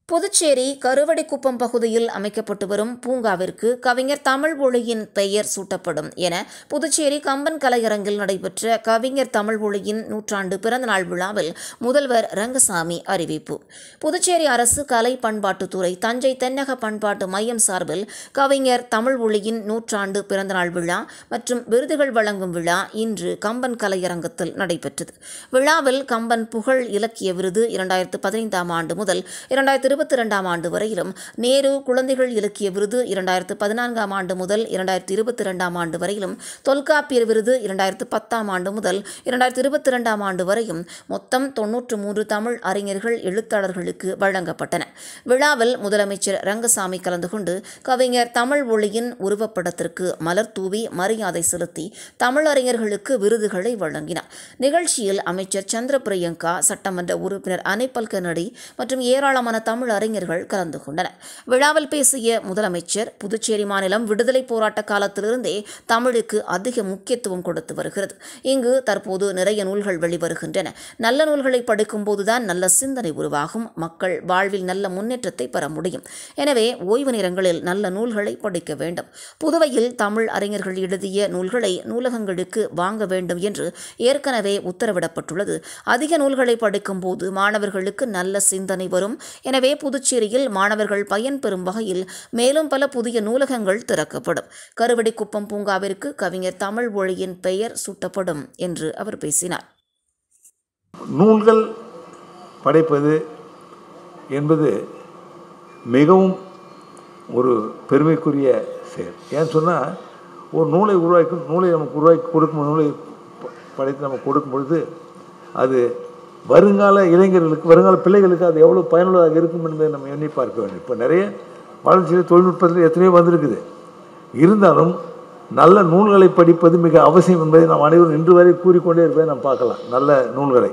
புதுச்சேரி கருவடிக்குப்பம் பகுதியில் அமைக்கப்பட்டு வரும் பூங்காவிற்கு கவிஞர் தமிழ் ஒளியின் பெயர் சூட்டப்படும் என புதுச்சேரி கம்பன் கலையரங்கில் நடைபெற்ற கவிஞர் தமிழ் ஒளியின் நூற்றாண்டு பிறந்தநாள் விழாவில் முதல்வர் ரங்கசாமி அறிவிப்பு புதுச்சேரி அரசு கலை பண்பாட்டுத்துறை தஞ்சை தென்னக பண்பாட்டு மையம் சார்பில் கவிஞர் தமிழ் ஒளியின் நூற்றாண்டு பிறந்தநாள் விழா மற்றும் விருதுகள் வழங்கும் விழா இன்று கம்பன் கலையரங்கத்தில் நடைபெற்றது விழாவில் கம்பன் புகழ் இலக்கிய விருது இரண்டாயிரத்து பதினைந்தாம் ஆண்டு முதல் இரண்டாயிரத்து இருபத்தி இரண்டாம் ஆண்டு வரையிலும் நேரு குழந்தைகள் இலக்கிய விருது இரண்டாயிரத்து பதினான்காம் ஆண்டு முதல் இரண்டாயிரத்து இருபத்தி இரண்டாம் ஆண்டு வரையிலும் தொல்காப்பியர் விருது இரண்டாயிரத்து பத்தாம் ஆண்டு முதல் இரண்டாயிரத்து இருபத்தி இரண்டாம் ஆண்டு வரையும் மொத்தம் தொன்னூற்று மூன்று தமிழ் அறிஞர்கள் எழுத்தாளர்களுக்கு வழங்கப்பட்டன விழாவில் முதலமைச்சர் ரங்கசாமி கலந்து கொண்டு கவிஞர் தமிழ் ஒளியின் உருவப்படத்திற்கு மலர் தூவி மரியாதை செலுத்தி தமிழறிஞர்களுக்கு விருதுகளை வழங்கினார் நிகழ்ச்சியில் அமைச்சர் சந்திர பிரியங்கா சட்டமன்ற உறுப்பினர் அனிப்பல் கன்னடி மற்றும் ஏராளமான தமிழ் அறிஞர்கள் கலந்து கொண்டனர் விழாவில் பேசிய முதலமைச்சர் புதுச்சேரி மாநிலம் விடுதலை போராட்ட காலத்திலிருந்தே தமிழுக்கு அதிக முக்கியத்துவம் கொடுத்து வருகிறது இங்கு தற்போது நிறைய நூல்கள் வெளிவருகின்றன நல்ல நூல்களை படிக்கும்போதுதான் நல்ல சிந்தனை உருவாகும் மக்கள் வாழ்வில் நல்ல முன்னேற்றத்தை பெற முடியும் எனவே ஓய்வு நேரங்களில் நல்ல நூல்களை படிக்க வேண்டும் புதுவையில் தமிழ் அறிஞர்கள் எழுதிய நூல்களை நூலகங்களுக்கு வாங்க வேண்டும் என்று ஏற்கனவே உத்தரவிடப்பட்டுள்ளது அதிக நூல்களை படிக்கும்போது மாணவர்களுக்கு நல்ல சிந்தனை வரும் எனவே புதுச்சேரியில் மாணவர்கள் பயன்பெறும் வகையில் மேலும் பல புதிய நூலகங்கள் திறக்கப்படும் கருவடிக்குப்பம் பூங்காவிற்கு கவிஞர் தமிழ் ஒளியின் பெயர் சூட்டப்படும் என்று அவர் பேசினார் நூல்கள் படைப்பது என்பது மிகவும் ஒரு பெருமைக்குரிய செயல் ஏன்னு சொன்னால் ஒரு நூலை உருவாக்கி நூலை நமக்கு உருவாக்கி கொடுக்கும் நூலை ப- படைத்து நம்ம கொடுக்கும் பொழுது அது வருங்கால இளைஞர்களுக்கு வருங்கால பிள்ளைகளுக்கு அது எவ்வளோ பயனுள்ளதாக இருக்கும் என்பதை நம்ம எண்ணி பார்க்க வேண்டும் இப்போ நிறைய வளர்ச்சியில் தொழில்நுட்பத்தில் எத்தனையோ வந்திருக்குது இருந்தாலும் நல்ல நூல்களை படிப்பது மிக அவசியம் என்பதை நாம் அனைவரும் இன்று வரை கூறிக்கொண்டே இருப்பதை நாம் பார்க்கலாம் நல்ல நூல்களை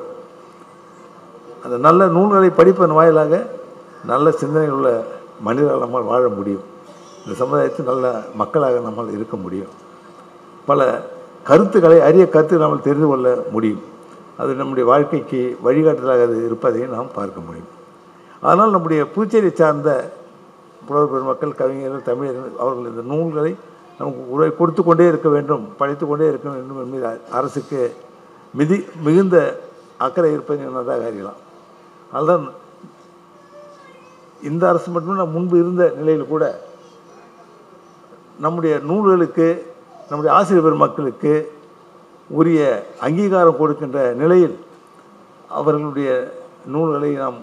அந்த நல்ல நூல்களை படிப்பதன் வாயிலாக நல்ல சிந்தனை உள்ள மனிதர்கள் நம்மால் வாழ முடியும் இந்த சமுதாயத்தில் நல்ல மக்களாக நம்மால் இருக்க முடியும் பல கருத்துக்களை அரிய கருத்துக்களை நம்மால் தெரிந்து கொள்ள முடியும் அது நம்முடைய வாழ்க்கைக்கு வழிகாட்டுதலாக அது இருப்பதை நாம் பார்க்க முடியும் அதனால் நம்முடைய புதுச்சேரி சார்ந்த புலவர் பெருமக்கள் கவிஞர்கள் தமிழர்கள் அவர்கள் இந்த நூல்களை நமக்கு உரை கொடுத்து கொண்டே இருக்க வேண்டும் படித்து கொண்டே இருக்க வேண்டும் என்பது அரசுக்கு மிதி மிகுந்த அக்கறை இருப்பதை நன்றாக அறியலாம் அதுதான் இந்த அரசு மட்டுமே நான் முன்பு இருந்த நிலையில் கூட நம்முடைய நூல்களுக்கு நம்முடைய ஆசிரியர் பெருமக்களுக்கு உரிய அங்கீகாரம் கொடுக்கின்ற நிலையில் அவர்களுடைய நூல்களை நாம்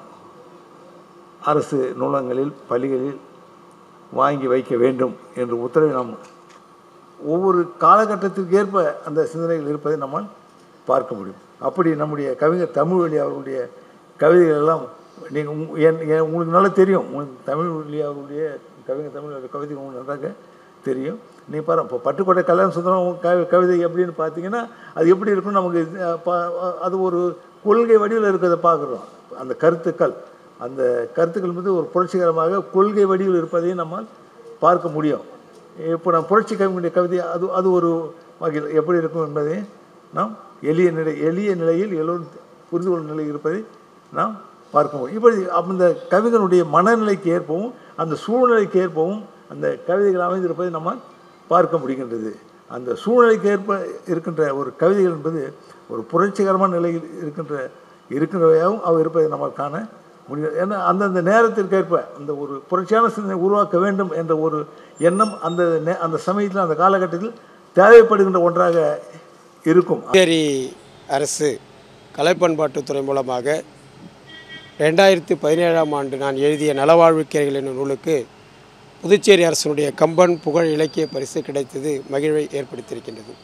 அரசு நூலகங்களில் பள்ளிகளில் வாங்கி வைக்க வேண்டும் என்ற உத்தரவை நாம் ஒவ்வொரு காலகட்டத்திற்கு ஏற்ப அந்த சிந்தனைகள் இருப்பதை நம்மால் பார்க்க முடியும் அப்படி நம்முடைய கவிஞர் தமிழ்வழி அவர்களுடைய கவிதைகள் எல்லாம் நீங்கள் உங்களுக்கு நல்லா தெரியும் உங்களுக்கு தமிழ்வழி அவருடைய கவிஞர் தமிழ் கவிதை உங்களுக்கு நன்றாக தெரியும் நீ பாரு இப்போ பட்டுக்கோட்டை கல்யாண சுந்தரம் கவி கவிதை எப்படின்னு பார்த்தீங்கன்னா அது எப்படி இருக்குன்னு நமக்கு அஹ், பா- அது ஒரு கொள்கை வடிவில் இருக்கிறத பார்க்குறோம் அந்த கருத்துக்கள் அந்த கருத்துக்கள் வந்து ஒரு புரட்சிகரமாக கொள்கை வடிவில் இருப்பதையும் நம்மால் பார்க்க முடியும் இப்போ நான் புரட்சி கவிஞனுடைய கவிதை அது அது ஒரு வகையில் எப்படி இருக்கும் என்பதை நாம் எளிய நிலை எளிய நிலையில் எல்லோரும் புரிந்து கொள்ளும் நிலை இருப்பதை நாம் பார்க்க முடியும் இப்படி அந்த கவிஞனுடைய மனநிலைக்கு ஏற்பவும் அந்த சூழ்நிலைக்கு ஏற்பவும் அந்த கவிதைகள் அமைந்திருப்பதை நம்மால் பார்க்க முடிகின்றது அந்த சூழ்நிலைக்கு ஏற்ப இருக்கின்ற ஒரு கவிதைகள் என்பது ஒரு புரட்சிகரமான நிலையில் இருக்கின்ற இருக்கின்றவையாகவும் அவை இருப்பதை நம்மால் காண முடியும் ஏன்னா அந்தந்த நேரத்திற்கு ஏற்ப அந்த ஒரு புரட்சியான சிந்தனை உருவாக்க வேண்டும் என்ற ஒரு எண்ணம் அந்த நே- அந்த சமயத்தில் அந்த காலகட்டத்தில் தேவைப்படுகின்ற ஒன்றாக இருக்கும் புதுச்சேரி அரசு கலைப்பண்பாட்டுத்துறை மூலமாக ரெண்டாயிரத்தி பதினேழாம் ஆண்டு நான் எழுதிய நலவாழ்வு கேர்கள் என்னும் நூலுக்கு புதுச்சேரி அரசினுடைய கம்பன் புகழ் இலக்கிய பரிசு கிடைத்தது மகிழ்வை ஏற்படுத்தியிருக்கின்றது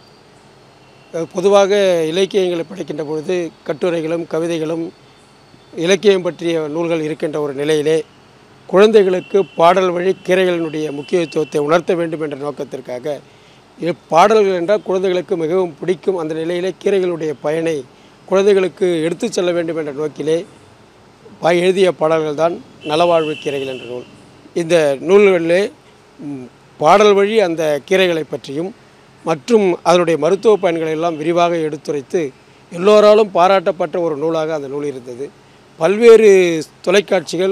அஹ் பொதுவாக இலக்கியங்களை படிக்கின்ற பொழுது கட்டுரைகளும் கவிதைகளும் இலக்கியம் பற்றிய நூல்கள் இருக்கின்ற ஒரு நிலையிலே குழந்தைகளுக்கு பாடல் வழி கீரைகளினுடைய முக்கியத்துவத்தை உணர்த்த வேண்டும் என்ற நோக்கத்திற்காக இப் பாடல்கள் என்றால் குழந்தைகளுக்கு மிகவும் பிடிக்கும் அந்த நிலையிலே கீரைகளுடைய பயனை குழந்தைகளுக்கு எடுத்துச் செல்ல வேண்டும் என்ற நோக்கிலே பா எழுதிய பாடல்கள் தான் நலவாழ்வு கீரைகள் என்ற நூல் இந்த நூல்களிலே ம், பாடல் வழி அந்த கீரைகளை பற்றியும் மற்றும் அதனுடைய மருத்துவ பயன்களை எல்லாம் விரிவாக எடுத்துரைத்து எல்லோராலும் பாராட்டப்பட்ட ஒரு நூலாக அந்த நூல் இருந்தது பல்வேறு தொலைக்காட்சிகள்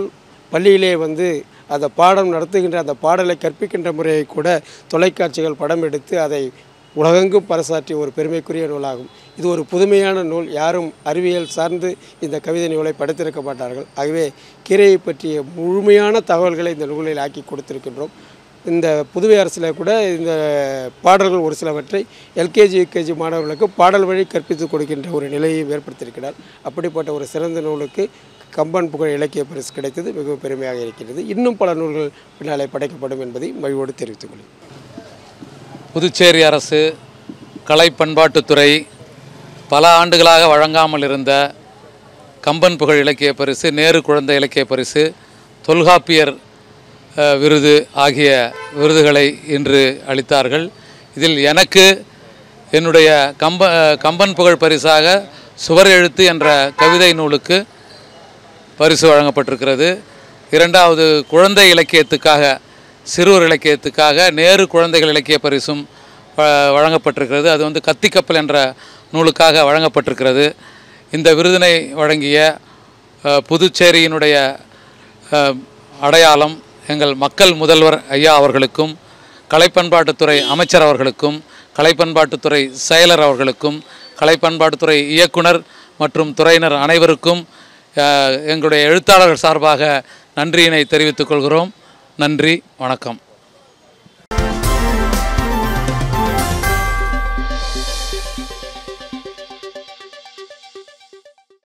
பள்ளியிலே வந்து அந்த பாடம் நடத்துகின்ற அந்த பாடலை கற்பிக்கின்ற முறையை கூட தொலைக்காட்சிகள் படம் எடுத்து அதை உலகெங்கும் பறைசாற்றிய ஒரு பெருமைக்குரிய நூலாகும் இது ஒரு புதுமையான நூல் யாரும் அறிவியல் சார்ந்து இந்த கவிதை நூலை படைத்திருக்க மாட்டார்கள் ஆகவே கீரையை பற்றிய முழுமையான தகவல்களை இந்த நூலில் ஆக்கி கொடுத்திருக்கின்றோம் இந்த புதுவை அரசில் கூட இந்த பாடல்கள் ஒரு சிலவற்றை எல்கேஜி யூகேஜி மாணவர்களுக்கு பாடல் வழி கற்பித்து கொடுக்கின்ற ஒரு நிலையை ஏற்படுத்தியிருக்கிறார் அப்படிப்பட்ட ஒரு சிறந்த நூலுக்கு கம்பன் புகழ் இலக்கிய பரிசு கிடைத்தது மிகவும் பெருமையாக இருக்கிறது இன்னும் பல நூல்கள் பின்னாலே படைக்கப்படும் என்பதை மகிழ்வோடு தெரிவித்துக் கொள்கிறேன் புதுச்சேரி அரசு கலை பண்பாட்டுத்துறை பல ஆண்டுகளாக வழங்காமல் இருந்த கம்பன் புகழ் இலக்கிய பரிசு நேரு குழந்தை இலக்கிய பரிசு தொல்காப்பியர் அஹ், விருது ஆகிய விருதுகளை இன்று அளித்தார்கள் இதில் எனக்கு என்னுடைய கம்ப கம்பன் புகழ் பரிசாக சுவர் எழுத்து என்ற கவிதை நூலுக்கு பரிசு வழங்கப்பட்டிருக்கிறது இரண்டாவது குழந்தை இலக்கியத்துக்காக சிறுவர் இலக்கியத்துக்காக நேரு குழந்தைகள் இலக்கிய பரிசும் வ- வழங்கப்பட்டிருக்கிறது அது வந்து கத்திக்கப்பல் என்ற நூலுக்காக வழங்கப்பட்டிருக்கிறது இந்த விருதினை வழங்கிய அஹ், புதுச்சேரியினுடைய அஹ், அடையாளம் எங்கள் மக்கள் முதல்வர் ஐயா அவர்களுக்கும் கலைப்பண்பாட்டுத்துறை அமைச்சர் அவர்களுக்கும் கலைப்பண்பாட்டுத்துறை செயலர் அவர்களுக்கும் கலைப்பண்பாட்டுத்துறை இயக்குனர் மற்றும் துறையினர் அனைவருக்கும் அஹ், எங்களுடைய எழுத்தாளர்கள் சார்பாக நன்றியினை தெரிவித்துக் கொள்கிறோம் நன்றி வணக்கம்